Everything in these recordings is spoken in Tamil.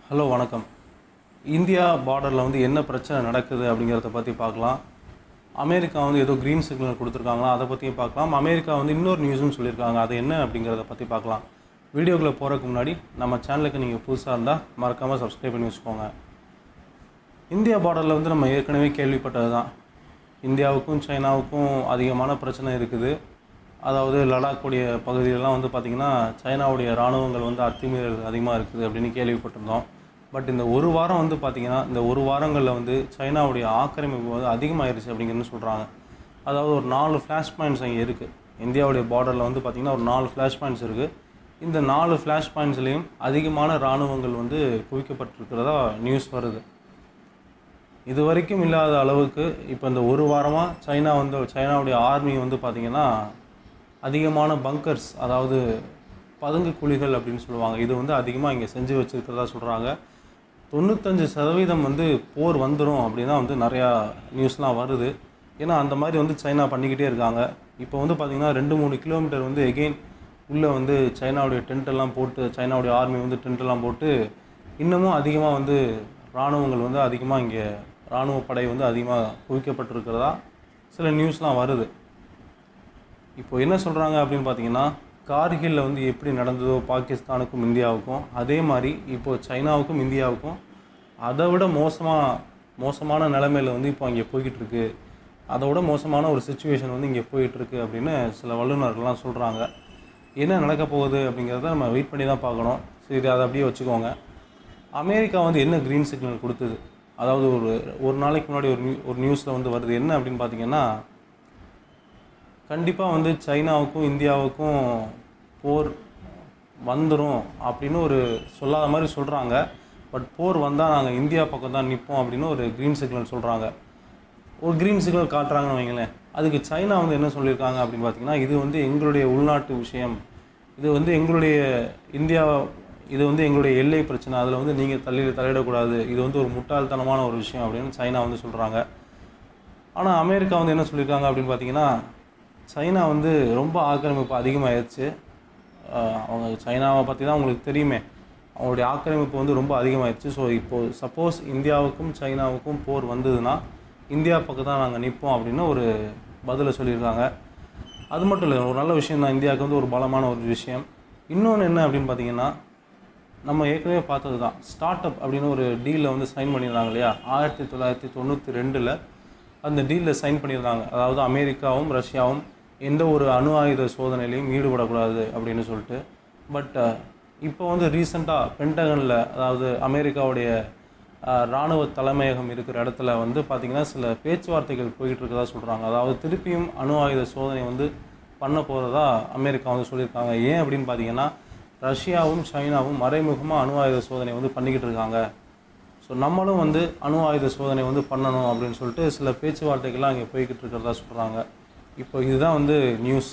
ஹலோ வணக்கம் இந்தியா பார்டரில் வந்து என்ன பிரச்சனை நடக்குது அப்படிங்கிறத பற்றி பார்க்கலாம் அமெரிக்கா வந்து ஏதோ க்ரீன் சிக்னல் கொடுத்துருக்காங்களா அதை பற்றியும் பார்க்கலாம் அமெரிக்கா வந்து இன்னொரு நியூஸும் சொல்லியிருக்காங்க அது என்ன அப்படிங்கிறத பற்றி பார்க்கலாம் வீடியோக்குள்ளே போகிறதுக்கு முன்னாடி நம்ம சேனலுக்கு நீங்கள் புதுசாக இருந்தால் மறக்காமல் சப்ஸ்கிரைப் பண்ணி வச்சுக்கோங்க இந்தியா பார்டரில் வந்து நம்ம ஏற்கனவே கேள்விப்பட்டது தான் இந்தியாவுக்கும் சைனாவுக்கும் அதிகமான பிரச்சனை இருக்குது அதாவது லடாக்குடைய பகுதியிலலாம் வந்து பார்த்திங்கன்னா சைனாவுடைய இராணுவங்கள் வந்து அத்துமீறல் அதிகமாக இருக்குது அப்படின்னு கேள்விப்பட்டிருந்தோம் பட் இந்த ஒரு வாரம் வந்து பார்த்திங்கன்னா இந்த ஒரு வாரங்களில் வந்து சைனாவுடைய ஆக்கிரமிப்பு வந்து அதிகமாயிருச்சு அப்படிங்கிறது சொல்கிறாங்க அதாவது ஒரு நாலு ஃப்ளாஷ் பாயிண்ட்ஸ் அங்கே இருக்குது இந்தியாவுடைய பார்டரில் வந்து பார்த்திங்கன்னா ஒரு நாலு ஃப்ளாஷ் பாயிண்ட்ஸ் இருக்குது இந்த நாலு ஃப்ளாஷ் பாயிண்ட்ஸ்லேயும் அதிகமான இராணுவங்கள் வந்து குவிக்கப்பட்டிருக்கிறதா நியூஸ் வருது இது வரைக்கும் இல்லாத அளவுக்கு இப்போ இந்த ஒரு வாரமாக சைனா வந்து சைனாவுடைய ஆர்மி வந்து பார்த்திங்கன்னா அதிகமான பங்கர்ஸ் அதாவது பதுங்கு குழிகள் அப்படின்னு சொல்லுவாங்க இது வந்து அதிகமாக இங்கே செஞ்சு வச்சுருக்கிறதா சொல்கிறாங்க தொண்ணூத்தஞ்சு சதவீதம் வந்து போர் வந்துடும் அப்படின்னு தான் வந்து நிறையா நியூஸ்லாம் வருது ஏன்னா அந்த மாதிரி வந்து சைனா பண்ணிக்கிட்டே இருக்காங்க இப்போ வந்து பார்த்திங்கன்னா ரெண்டு மூணு கிலோமீட்டர் வந்து எகெயின் உள்ளே வந்து சைனாவுடைய டென்ட் எல்லாம் போட்டு சைனாவுடைய ஆர்மி வந்து டென்ட் எல்லாம் போட்டு இன்னமும் அதிகமாக வந்து இராணுவங்கள் வந்து அதிகமாக இங்கே இராணுவ படை வந்து அதிகமாக குவிக்கப்பட்டிருக்கிறதா சில நியூஸ்லாம் வருது இப்போ என்ன சொல்கிறாங்க அப்படின்னு பார்த்தீங்கன்னா கார்கில்ல வந்து எப்படி நடந்ததோ பாகிஸ்தானுக்கும் இந்தியாவுக்கும் அதே மாதிரி இப்போ சைனாவுக்கும் இந்தியாவுக்கும் அதை விட மோசமாக மோசமான நிலைமையில் வந்து இப்போ அங்கே போய்கிட்டு இருக்கு அதை விட மோசமான ஒரு சுச்சுவேஷன் வந்து இங்கே போயிட்டு இருக்கு அப்படின்னு சில வல்லுநர்கள்லாம் சொல்கிறாங்க என்ன நடக்க போகுது அப்படிங்கிறத நம்ம வெயிட் பண்ணி தான் பார்க்கணும் சரி அதை அப்படியே வச்சுக்கோங்க அமெரிக்கா வந்து என்ன க்ரீன் சிக்னல் கொடுத்தது அதாவது ஒரு ஒரு நாளைக்கு முன்னாடி ஒரு நியூ ஒரு நியூஸில் வந்து வருது என்ன அப்படின்னு பார்த்தீங்கன்னா கண்டிப்பாக வந்து சைனாவுக்கும் இந்தியாவுக்கும் போர் வந்துடும் அப்படின்னு ஒரு சொல்லாத மாதிரி சொல்கிறாங்க பட் போர் வந்தால் நாங்கள் இந்தியா பக்கம் தான் நிற்போம் அப்படின்னு ஒரு க்ரீன் சிக்னல் சொல்கிறாங்க ஒரு க்ரீன் சிக்னல் காட்டுறாங்கன்னு வைங்களேன் அதுக்கு சைனா வந்து என்ன சொல்லியிருக்காங்க அப்படின்னு பார்த்தீங்கன்னா இது வந்து எங்களுடைய உள்நாட்டு விஷயம் இது வந்து எங்களுடைய இந்தியா இது வந்து எங்களுடைய எல்லை பிரச்சனை அதில் வந்து நீங்கள் தள்ளி தலையிடக்கூடாது இது வந்து ஒரு முட்டாள்தனமான ஒரு விஷயம் அப்படின்னு சைனா வந்து சொல்கிறாங்க ஆனால் அமெரிக்கா வந்து என்ன சொல்லியிருக்காங்க அப்படின்னு பார்த்தீங்கன்னா சைனா வந்து ரொம்ப ஆக்கிரமிப்பு அதிகமாகிடுச்சு ஆஹ் அவங்க சைனாவை பற்றி தான் உங்களுக்கு தெரியுமே அவங்களுடைய ஆக்கிரமிப்பு வந்து ரொம்ப அதிகமாகிடுச்சு ஸோ இப்போது சப்போஸ் இந்தியாவுக்கும் சைனாவுக்கும் போர் வந்ததுன்னா இந்தியா பக்கம் தான் நாங்கள் நிற்போம் அப்படின்னு ஒரு பதிலை சொல்லியிருக்காங்க அது மட்டும் இல்லை ஒரு நல்ல விஷயம் தான் இந்தியாவுக்கு வந்து ஒரு பலமான ஒரு விஷயம் இன்னொன்று என்ன அப்படின்னு பார்த்தீங்கன்னா நம்ம ஏற்கனவே பார்த்தது தான் ஸ்டார்ட் அப் அப்படின்னு ஒரு டீலில் வந்து சைன் பண்ணியிருந்தாங்க இல்லையா ஆயிரத்தி தொள்ளாயிரத்தி தொண்ணூற்றி ரெண்டில் அந்த டீலில் சைன் பண்ணியிருந்தாங்க அதாவது அமெரிக்காவும் ரஷ்யாவும் எந்த ஒரு அணு ஆயுத சோதனையிலையும் ஈடுபடக்கூடாது அப்படின்னு சொல்லிட்டு பட் இப்போ வந்து ரீசெண்டாக பென்டகனில் அதாவது அமெரிக்காவுடைய அஹ், இராணுவ தலைமையகம் இருக்கிற இடத்துல வந்து பார்த்திங்கன்னா சில பேச்சுவார்த்தைகள் போயிட்டு இருக்கதா சொல்கிறாங்க அதாவது திருப்பியும் அணு ஆயுத சோதனை வந்து பண்ண போகிறதா அமெரிக்கா வந்து சொல்லியிருக்காங்க ஏன் அப்படின்னு பார்த்தீங்கன்னா ரஷ்யாவும் சைனாவும் மறைமுகமாக அணு ஆயுத சோதனை வந்து பண்ணிக்கிட்டு இருக்காங்க ஸோ நம்மளும் வந்து அணு ஆயுத சோதனை வந்து பண்ணணும் அப்படின்னு சொல்லிட்டு சில பேச்சுவார்த்தைகள்லாம் அங்கே போய்கிட்டு இருக்கிறதா சொல்கிறாங்க இப்போ இதுதான் வந்து நியூஸ்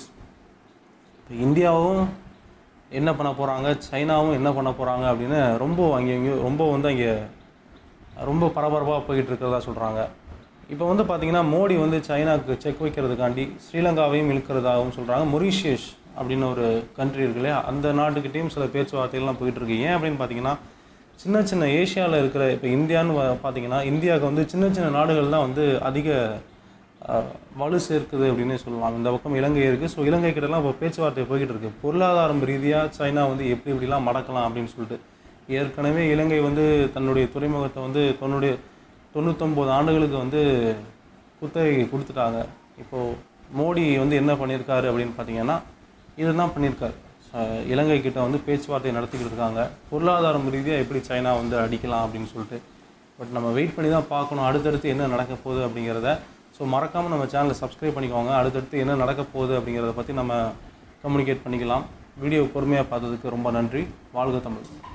இப்போ இந்தியாவும் என்ன பண்ண போகிறாங்க சைனாவும் என்ன பண்ண போகிறாங்க அப்படின்னு ரொம்ப அங்கே இங்கே ரொம்ப வந்து அங்கே ரொம்ப பரபரப்பாக போய்கிட்டு இருக்கிறதா சொல்கிறாங்க இப்போ வந்து பார்த்திங்கன்னா மோடி வந்து சைனாக்கு செக் வைக்கிறதுக்காண்டி ஸ்ரீலங்காவையும் இழுக்கிறதாகவும் சொல்கிறாங்க மொரீஷியஸ் அப்படின்னு ஒரு கண்ட்ரி இருக்கு இல்லையா அந்த நாட்டுக்கிட்டேயும் சில பேச்சுவார்த்தைகள்லாம் போயிட்டு இருக்கு ஏன் அப்படின்னு பார்த்தீங்கன்னா சின்ன சின்ன ஏஷியாவில் இருக்கிற இப்போ இந்தியான்னு வ- பார்த்தீங்கன்னா இந்தியாவுக்கு வந்து சின்ன சின்ன நாடுகள் தான் வந்து அதிக அஹ், வலு சேர்க்குது அப்படின்னு சொல்லலாம் இந்த பக்கம் இலங்கை இருக்குது ஸோ இலங்கை கிட்டலாம் இப்போ பேச்சுவார்த்தை போய்கிட்டு இருக்கு பொருளாதாரம் ரீதியாக சைனா வந்து எப்படி எப்படிலாம் மடக்கலாம் அப்படின்னு சொல்லிட்டு ஏற்கனவே இலங்கை வந்து தன்னுடைய துறைமுகத்தை வந்து தன்னுடைய தொண்ணூத்தொம்பது ஆண்டுகளுக்கு வந்து குத்தகை கொடுத்துட்டாங்க இப்போது மோடி வந்து என்ன பண்ணியிருக்காரு அப்படின்னு பார்த்தீங்கன்னா இதுதான் பண்ணியிருக்காரு அஹ் இலங்கை கிட்ட வந்து பேச்சுவார்த்தை நடத்திக்கிட்டு இருக்காங்க பொருளாதாரம் ரீதியாக எப்படி சைனா வந்து அடிக்கலாம் அப்படின்னு சொல்லிட்டு பட் நம்ம வெயிட் பண்ணி தான் பார்க்கணும் அடுத்தடுத்து என்ன நடக்க போகுது அப்படிங்கிறத ஸோ மறக்காமல் நம்ம சேனலை சப்ஸ்கிரைப் பண்ணிக்கோங்க அடுத்தடுத்து என்ன நடக்க போகுது அப்படிங்கிறத பற்றி நம்ம கம்யூனிகேட் பண்ணிக்கலாம் வீடியோ பொறுமையாக பார்த்ததுக்கு ரொம்ப நன்றி வாழ்க தமிழ்